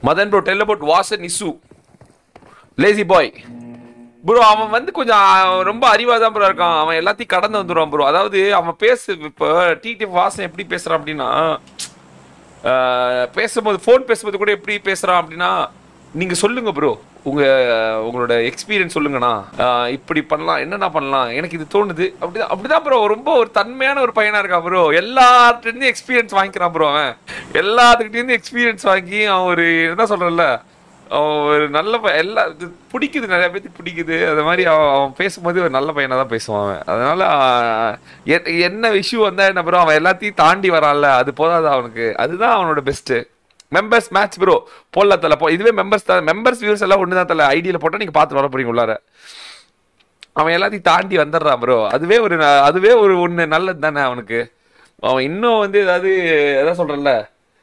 Madan bro tell about Vasan is lazy boy bro அவன் வந்து கொஞ்சம் அஹ், ரொம்ப அறிவா தான் ப்ரோ இருக்கான் அவன் எல்லாத்தையும் கடந்து வந்துடுவான் ப்ரோ அதாவது அவன் பேசு இப்போ டிடி வாசன் எப்படி பேசுறான் அப்படின்னா அஹ், பேசும்போது ஃபோன் பேசும்போது கூட எப்படி பேசுறான் அப்படின்னா நீங்க சொல்லுங்க ப்ரோ உங்க உங்களோட எக்ஸ்பீரியன்ஸ் சொல்லுங்கண்ணா அஹ், இப்படி பண்ணலாம் என்னண்ணா பண்ணலாம் எனக்கு இது தோணுது அப்படிதான் அப்படிதான் ப்ரோ ரொம்ப ஒரு தன்மையான ஒரு பையனா இருக்கான் ப்ரோ எல்லார்கிட்டயும் எக்ஸ்பீரியன்ஸ் வாங்கிக்கிறான் ப்ரோ அவன் எல்லாத்துக்கிட்டேருந்து எக்ஸ்பீரியன்ஸ் வாங்கி அவன் ஒரு என்ன சொல்றேன்ல அவன் ஒரு நல்ல பையன் எல்லா இது பிடிக்குது நிறைய பேருக்கு பிடிக்குது அது மாதிரி அவன் அவன் பேசும்போது ஒரு நல்ல பையனா தான் பேசுவான் அவன் அதனால ஆஹ், எ- என்ன இஷ்யூ வந்தா என்ன ப்ரோ அவன் எல்லாத்தையும் தாண்டி வரான்ல அது போதாது அவனுக்கு அதுதான் அவனோட பெஸ்ட் மெம்பர்ஸ் மேட்ச் ப்ரோ போடல தல போ இதுவே மெம்பர்ஸ் தான் மெம்பர்ஸ் வியூஸ் எல்லாம் ஒன்று தான் தல ஐடியில் போட்டால் நீங்கள் பார்த்து வர போறீங்க உள்ளார அவன் எல்லாத்தையும் தாண்டி வந்துடுறான் ப்ரோ அதுவே ஒரு ந- அதுவே ஒரு ஒன்று நல்லது தானே அவனுக்கு அவன் இன்னும் வந்து ஏதாவது எதாவது சொல்கிறல்ல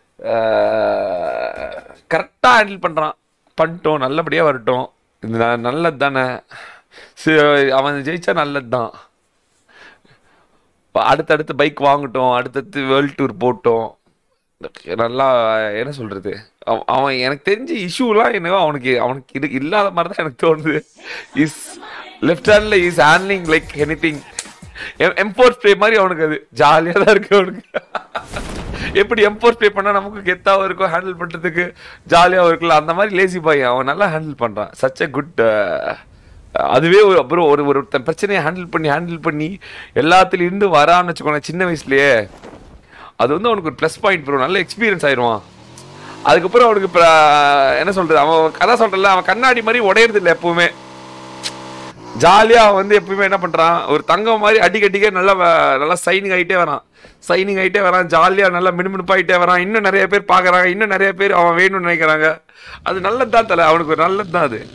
கரெக்டாக ஹேண்டில் பண்ணுறான் பண்ணிட்டோம் நல்லபடியாக வரட்டும் இது ந- நல்லது தானே சரி, அவன் ஜெயிச்சா நல்லது தான் அடுத்தடுத்து பைக் வாங்கட்டும் அடுத்தடுத்து வேர்ல்ட் டூர் போட்டோம் நல்லா என்ன சொல்றது அவ- அவன் எனக்கு தெரிஞ்ச இஷ்யூலாம் என்னவோ அவனுக்கு அவனுக்கு இது இல்லாத மாதிரி தான் எனக்கு தோணுது இஸ் லெஃப்ட் ஹேண்ட்ல is handling like anything எம்போர் ஸ்ப்ரே மாதிரி அவனுக்கு அது ஜாலியாக தான் இருக்கு அவனுக்கு எப்படி எம்போர் ஸ்ப்ரே பண்ணா நமக்கு கெத்தாவும் இருக்கும் ஹேண்டில் பண்றதுக்கு ஜாலியாகவும் இருக்குல்ல அந்த மாதிரி லேசி பாய் அவன் நல்லா ஹேண்டில் பண்றான் சச் a குட் அதுவே ஒரு அப்புறம் ஒரு ஒருத்தன் பிரச்சனையை ஹேண்டில் பண்ணி ஹேண்டில் பண்ணி எல்லாத்துலேயும் இருந்து வரான்னு வச்சுக்கோங்க சின்ன வயசுலயே அது வந்து அவனுக்கு ஒரு ப்ளஸ் பாயிண்ட் ப்ரோ நல்ல எக்ஸ்பீரியன்ஸ் ஆயிடுவான் அதுக்கப்புறம் அவனுக்கு இப்ப, என்ன சொல்றது அவன் கதை சொல்றல அவன் கண்ணாடி மாதிரி உடையறது இல்லை எப்பவுமே ஜாலியா அவன் வந்து எப்பவுமே என்ன பண்றான் ஒரு தங்கம் மாதிரி அடிக்கடிக்க நல்லா வ- நல்லா சைனிங் ஆயிட்டே வரான் சைனிங் ஆயிட்டே வரான் ஜாலியா நல்லா மினுமினுப்பாயிட்டே வரான் இன்னும் நிறைய பேர் பாக்குறாங்க இன்னும் நிறைய பேர் அவன் வேணும்னு நினைக்கிறாங்க அது நல்லது தான் தல அவனுக்கு ஒரு நல்லது தான் அது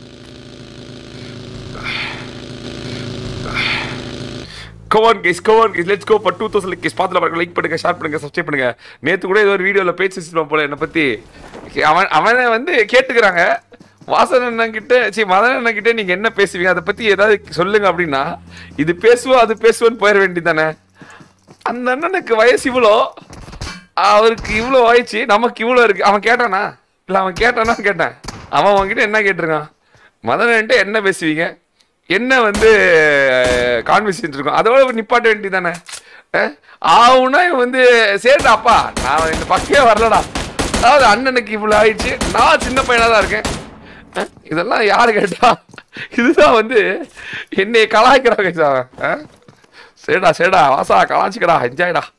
come on guys come on guys let's go for two thousand guys பார்த்துல பாருங்க லைக் பண்ணுங்க ஷேர் பண்ணுங்க சப்ஸ்கிரைப் பண்ணுங்க நேத்து கூட ஏதோ ஒரு வீடியோல பேச்சு வச்சிருப்பான் போல என்னை பத்தி அவன் அவனை வந்து கேட்டுக்கிறாங்க வாசன் அண்ணன் கிட்ட சரி மதன் அண்ணன் கிட்ட நீங்க என்ன பேசுவீங்க அதை பத்தி ஏதாவது சொல்லுங்க அப்படின்னா இது பேசுவோம் அது பேசுவோன்னு போயிட வேண்டியதானே அந்த அண்ணனுக்கு வயசு இவ்வளோ அவருக்கு இவ்வளோ ஆயிடுச்சு நமக்கு இவ்வளோ இருக்கு அவன் கேட்டானா இல்லை அவன் கேட்டானா கேட்டேன் அவன் அவன்கிட்ட என்ன கேட்டிருக்கான் மதன்ட்டு என்ன பேசுவீங்க என்ன வந்து கான்வர்சேஷன் இருக்கும் அதோட நிப்பாட்ட வேண்டியதானே ஆவுனா இவன் வந்து சரிடாப்பா நான் இந்த பக்கமே வரலடா அதாவது அண்ணனுக்கு இவ்வளோ ஆயிடுச்சு நான் சின்ன பையனாக தான் இருக்கேன் அஹ், இதெல்லாம் யாரு கேட்டா இதுதான் வந்து என்னை கலாய்க்கிறாங்க சார் சரிடா சரிடா வாசா கலாச்சிக்கடா என்ஜாய்டா